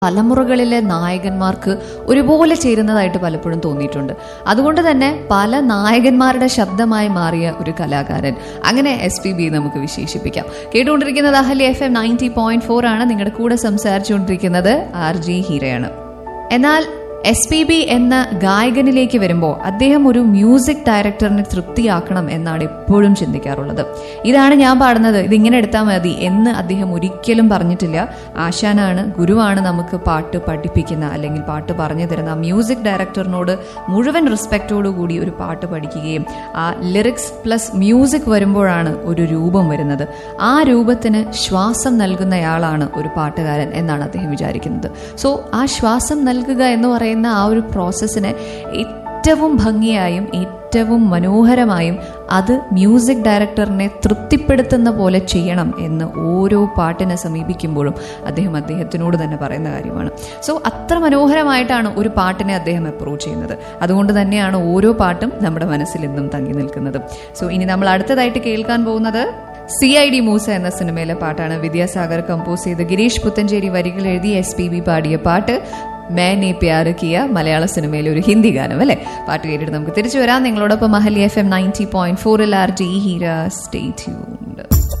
തലമുറകളിലെ നായകന്മാർക്ക് ഒരുപോലെ ചേരുന്നതായിട്ട് പലപ്പോഴും തോന്നിയിട്ടുണ്ട് അതുകൊണ്ട് തന്നെ പല നായകന്മാരുടെ ശബ്ദമായി മാറിയ ഒരു കലാകാരൻ അങ്ങനെ എസ് പി ബി നമുക്ക് വിശേഷിപ്പിക്കാം കേട്ടുകൊണ്ടിരിക്കുന്നത് Ahalia F M ninety point four ആണ് നിങ്ങളുടെ കൂടെ സംസാരിച്ചുകൊണ്ടിരിക്കുന്നത് ആർ ജി ഹീരയാണ് എന്നാൽ എസ് പി ബി എന്ന ഗായകനിലേക്ക് വരുമ്പോൾ അദ്ദേഹം ഒരു മ്യൂസിക് ഡയറക്ടറിനെ തൃപ്തിയാക്കണം എന്നാണ് എപ്പോഴും ചിന്തിക്കാറുള്ളത് ഇതാണ് ഞാൻ പാടുന്നത് ഇതിങ്ങനെ എടുത്താൽ മതി എന്ന് അദ്ദേഹം ഒരിക്കലും പറഞ്ഞിട്ടില്ല ആശാനാണ് ഗുരുവാണ് നമുക്ക് പാട്ട് പഠിപ്പിക്കുന്ന അല്ലെങ്കിൽ പാട്ട് പറഞ്ഞു തരുന്ന ആ മ്യൂസിക് ഡയറക്ടറിനോട് മുഴുവൻ റെസ്പെക്റ്റോടു കൂടി ഒരു പാട്ട് പഠിക്കുകയും ആ ലിറിക്സ് പ്ലസ് മ്യൂസിക് വരുമ്പോഴാണ് ഒരു രൂപം വരുന്നത് ആ രൂപത്തിന് ശ്വാസം നൽകുന്നയാളാണ് ഒരു പാട്ടുകാരൻ എന്നാണ് അദ്ദേഹം വിചാരിക്കുന്നത് സോ ആ ശ്വാസം നൽകുക എന്ന് പറയുന്ന ആ ഒരു പ്രോസസ്സിനെ ഏറ്റവും ഭംഗിയായും ഏറ്റവും മനോഹരമായും അത് മ്യൂസിക് ഡയറക്ടറിനെ തൃപ്തിപ്പെടുത്തുന്ന പോലെ ചെയ്യണം എന്ന് ഓരോ പാട്ടിനെ സമീപിക്കുമ്പോഴും അദ്ദേഹം അദ്ദേഹത്തിനോട് തന്നെ പറയുന്ന കാര്യമാണ് സോ അത്ര മനോഹരമായിട്ടാണ് ഒരു പാട്ടിനെ അദ്ദേഹം അപ്രോച്ച് ചെയ്യുന്നത് അതുകൊണ്ട് തന്നെയാണ് ഓരോ പാട്ടും നമ്മുടെ മനസ്സിൽ ഇന്നും തങ്ങി നിൽക്കുന്നത് സോ ഇനി നമ്മൾ അടുത്തതായിട്ട് കേൾക്കാൻ പോകുന്നത് സി ഐ ഡി മൂസ എന്ന സിനിമയിലെ പാട്ടാണ് വിദ്യാസാഗർ കമ്പോസ് ചെയ്ത് ഗിരീഷ് പുത്തഞ്ചേരി വരികൾ എഴുതി എസ് പി ബി പാടിയ പാട്ട് മേനെ പ്യാർ കിയ മലയാള സിനിമയിലെ ഒരു ഹിന്ദി ഗാനം അല്ലേ പാട്ട് കേട്ടിട്ട് നമുക്ക് തിരിച്ചു വരാം നിങ്ങളോടൊപ്പം മഹലി എഫ് എം നയൻറ്റി പോയിന്റ് ഫോറിൽ R J Heera stay tuned